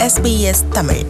SBS Tamil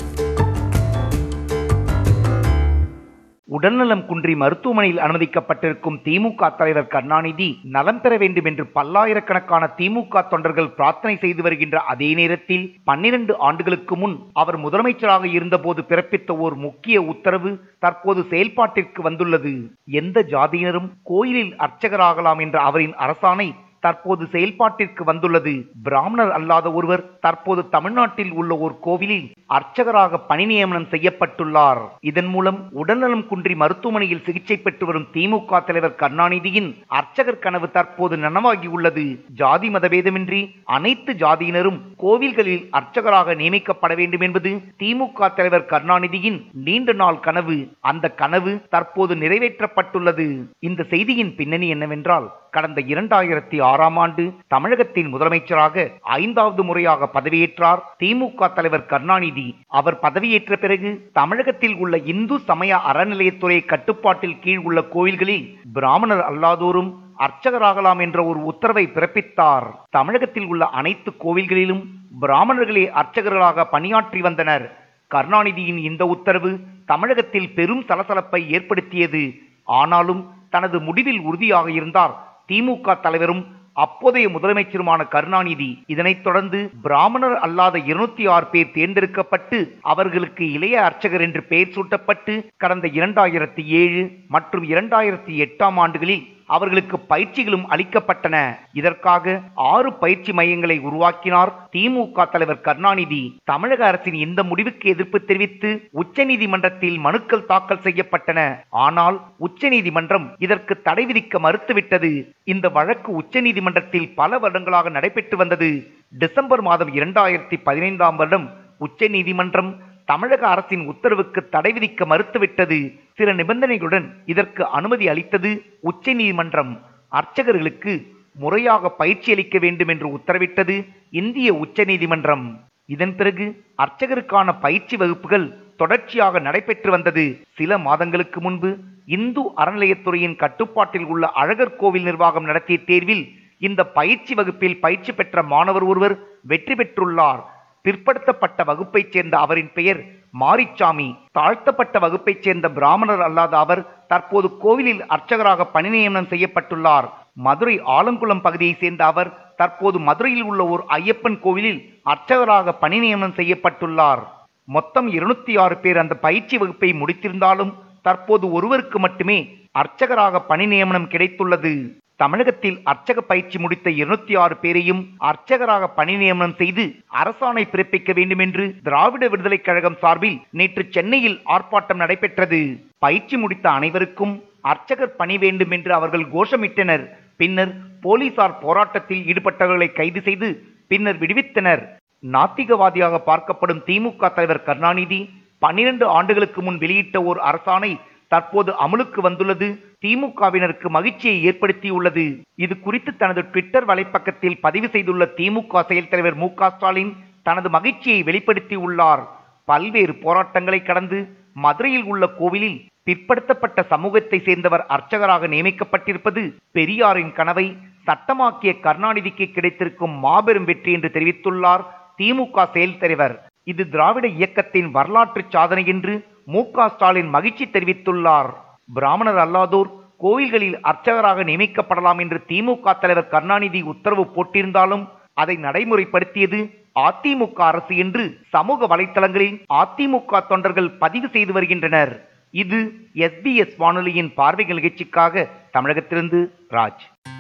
உடல்நலம் குன்றி மருத்துவமனையில் அனுமதிக்கப்பட்டிருக்கும் திமுக தலைவர் கருணாநிதி நலம் பெற வேண்டும் என்று பல்லாயிரக்கணக்கான திமுக தொண்டர்கள் பிரார்த்தனை செய்து வருகின்ற அதே நேரத்தில் பன்னிரண்டு ஆண்டுகளுக்கு முன் அவர் முதலமைச்சராக இருந்தபோது பிறப்பித்த ஓர் முக்கிய உத்தரவு தற்போது செயல்பாட்டிற்கு வந்துள்ளது எந்த ஜாதியினரும் கோயிலில் அர்ச்சகராகலாம் என்ற அவரின் அரசாணை தற்போது செயல்பாட்டிற்கு வந்துள்ளது பிராமணர் அல்லாத ஒருவர் தற்போது தமிழ்நாட்டில் உள்ள ஒரு கோவிலில் அர்ச்சகராக பணி நியமனம் செய்யப்பட்டுள்ளார் இதன் மூலம் உடல்நலம் குன்றி மருத்துவமனையில் சிகிச்சை பெற்று வரும் திமுக தலைவர் கருணாநிதியின் அர்ச்சகர் கனவு தற்போது நனவாகி உள்ளது ஜாதி மதபேதமின்றி அனைத்து ஜாதியினரும் கோவில்களில் அர்ச்சகராக நியமிக்கப்பட வேண்டும் என்பது திமுக தலைவர் கருணாநிதியின் நீண்ட நாள் கனவு அந்த கனவு தற்போது நிறைவேற்றப்பட்டுள்ளது இந்த செய்தியின் பின்னணி என்னவென்றால் கடந்த இரண்டாயிரத்தி ஆறாம் ஆண்டு தமிழகத்தின் முதலமைச்சராக ஐந்தாவது முறையாக பதவியேற்றார் திமுக தலைவர் கருணாநிதி அவர் பதவியேற்ற பிறகு தமிழகத்தில் உள்ள இந்து சமய அறநிலையத்துறை கட்டுப்பாட்டில் கீழ் உள்ள கோயில்களில் பிராமணர் அல்லாதோரும் அர்ச்சகராகலாம் என்ற ஒரு உத்தரவை பிறப்பித்தார் தமிழகத்தில் உள்ள அனைத்து கோவில்களிலும் பிராமணர்களே அர்ச்சகர்களாக பணியாற்றி வந்தனர் கருணாநிதியின் இந்த உத்தரவு தமிழகத்தில் பெரும் சலசலப்பை ஏற்படுத்தியது ஆனாலும் தனது முடிவில் உறுதியாக இருந்தார் திமுக தலைவரும் அப்போதைய முதலமைச்சருமான கருணாநிதி இதனைத் தொடர்ந்து பிராமணர் அல்லாத இருநூத்தி ஆறு பேர் தேர்ந்தெடுக்கப்பட்டு அவர்களுக்கு இளைய அர்ச்சகர் என்று பெயர் சூட்டப்பட்டு கடந்த இரண்டாயிரத்தி ஏழு மற்றும் இரண்டாயிரத்தி எட்டாம் ஆண்டுகளில் அவர்களுக்கு பயிற்சிகளும் அளிக்கப்பட்டன இதற்காக ஆறு பயிற்சி மையங்களை உருவாக்கினார் திமுக தலைவர் கருணாநிதி தமிழக அரசின் இந்த முடிவுக்கு எதிர்ப்பு தெரிவித்து உச்சநீதிமன்றத்தில் மனுக்கள் தாக்கல் செய்யப்பட்டன ஆனால் உச்சநீதிமன்றம் இதற்கு தடை விதிக்க மறுத்துவிட்டது இந்த வழக்கு உச்சநீதிமன்றத்தில் பல வருடங்களாக நடைபெற்று வந்தது டிசம்பர் மாதம் இரண்டாயிரத்தி பதினைந்தாம் வருடம் உச்சநீதிமன்றம் தமிழக அரசின் உத்தரவுக்கு தடை விதிக்க மறுத்துவிட்டது சில நிபந்தனைகளுடன் இதற்கு அனுமதி அளித்தது உச்சநீதிமன்றம் அர்ச்சகர்களுக்கு முறையாக பயிற்சி அளிக்க வேண்டும் என்று உத்தரவிட்டது இந்திய உச்சநீதிமன்றம் இதன் பிறகு அர்ச்சகருக்கான பயிற்சி வகுப்புகள் தொடர்ச்சியாக நடைபெற்று வந்தது சில மாதங்களுக்கு முன்பு இந்து அறநிலையத்துறையின் கட்டுப்பாட்டில் உள்ள அழகர் கோவில் நிர்வாகம் நடத்திய தேர்வில் இந்த பயிற்சி வகுப்பில் பயிற்சி பெற்ற மாணவர் ஒருவர் வெற்றி பெற்றுள்ளார் பிற்படுத்தப்பட்ட வகுப்பைச் சேர்ந்த அவரின் பெயர் மாரிச்சாமி தாழ்த்தப்பட்ட வகுப்பைச் சேர்ந்த பிராமணர் அல்லாத அவர் தற்போது கோவிலில் அர்ச்சகராக பணி நியமனம் செய்யப்பட்டுள்ளார் மதுரை ஆலங்குளம் பகுதியைச் சேர்ந்த அவர் தற்போது மதுரையில் உள்ள ஒரு ஐயப்பன் கோவிலில் அர்ச்சகராக பணி நியமனம் செய்யப்பட்டுள்ளார் மொத்தம் இருநூத்தி ஆறு பேர் அந்த பயிற்சி வகுப்பை முடித்திருந்தாலும் தற்போது ஒருவருக்கு மட்டுமே அர்ச்சகராக பணி நியமனம் கிடைத்துள்ளது தமிழகத்தில் அர்ச்சக பயிற்சி முடித்த இருநூத்தி ஆறு பேரையும் அர்ச்சகராக பணி நியமனம் செய்து அரசாணை பிறப்பிக்க வேண்டும் என்று திராவிட விடுதலைக் கழகம் சார்பில் நேற்று சென்னையில் ஆர்ப்பாட்டம் நடைபெற்றது பயிற்சி முடித்த அனைவருக்கும் அர்ச்சகர் பணி வேண்டும் என்று அவர்கள் கோஷமிட்டனர் பின்னர் போலீசார் போராட்டத்தில் ஈடுபட்டவர்களை கைது செய்து பின்னர் விடுவித்தனர் நாத்திகவாதியாக பார்க்கப்படும் திமுக தலைவர் கருணாநிதி பன்னிரண்டு ஆண்டுகளுக்கு முன் வெளியிட்ட ஓர் அரசாணை தற்போது அமலுக்கு வந்துள்ளது திமுகவினருக்கு மகிழ்ச்சியை ஏற்படுத்தியுள்ளது இது குறித்து தனது ட்விட்டர் வலைப்பக்கத்தில் பதிவு செய்துள்ள திமுக செயல் தலைவர் மு ஸ்டாலின் தனது மகிழ்ச்சியை வெளிப்படுத்தியுள்ளார் பல்வேறு போராட்டங்களை கடந்து மதுரையில் உள்ள கோவிலில் பிற்படுத்தப்பட்ட சமூகத்தை சேர்ந்தவர் அர்ச்சகராக நியமிக்கப்பட்டிருப்பது பெரியாரின் கனவை சட்டமாக்கிய கருணாநிதிக்கு கிடைத்திருக்கும் மாபெரும் வெற்றி என்று தெரிவித்துள்ளார் திமுக செயல் தலைவர் இது திராவிட இயக்கத்தின் வரலாற்று சாதனை என்று மு ஸ்டாலின் மகிழ்ச்சி தெரிவித்துள்ளார் பிராமணர் அல்லாதோர் கோவில்களில் அர்ச்சகராக நியமிக்கப்படலாம் என்று திமுக தலைவர் கருணாநிதி உத்தரவு போட்டிருந்தாலும் அதை நடைமுறைப்படுத்தியது அதிமுக அரசு என்று சமூக வலைத்தளங்களில் அதிமுக தொண்டர்கள் பதிவு செய்து வருகின்றனர் இது எஸ்பிஎஸ் வானொலியின் பார்வை நிகழ்ச்சிக்காக தமிழகத்திலிருந்து ராஜ்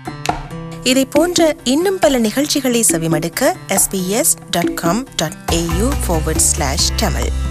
இதை போன்ற இன்னும் பல நிகழ்ச்சிகளை செவிமடுக்க sbs.com.au forward slash tamil